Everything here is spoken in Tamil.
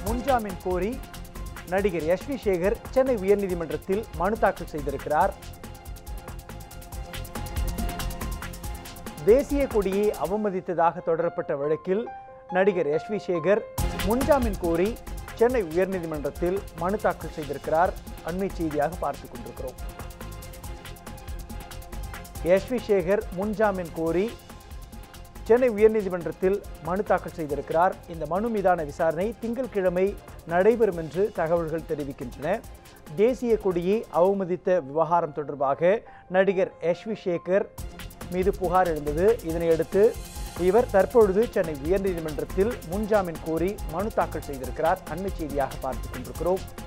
முன்ஜாமீன் கோரி நடிகர் எஸ் வி சேகர் சென்னை உயர்நீதிமன்றத்தில் மனு தாக்கல் செய்திருக்கிறார் தேசிய கொடியை அவமதித்ததாக தொடரப்பட்ட வழக்கில் நடிகர் எஸ் வி சேகர் முன்ஜாமீன் கோரி சென்னை உயர்நீதிமன்றத்தில் மனு தாக்கல் செய்திருக்கிறார் அண்மை செய்தியாக பார்த்துக் கொண்டிருக்கிறோம் எஸ் வி சேகர் முன்ஜாமீன் கோரி சென்னை உயர்நீதிமன்றத்தில் மனு தாக்கல் செய்திருக்கிறார் இந்த மனு மீதான விசாரணை திங்கட்கிழமை நடைபெறும் என்று தகவல்கள் தெரிவிக்கின்றன தேசிய கொடியை அவமதித்த விவகாரம் தொடர்பாக நடிகர் எஸ் வி சேகர் மீது புகார் எழுந்தது இதனையடுத்து இவர் தற்பொழுது சென்னை உயர்நீதிமன்றத்தில் முன்ஜாமீன் கோரி மனு தாக்கல் செய்திருக்கிறார் அண்மை செய்தியாக பார்த்துக் கொண்டிருக்கிறோம்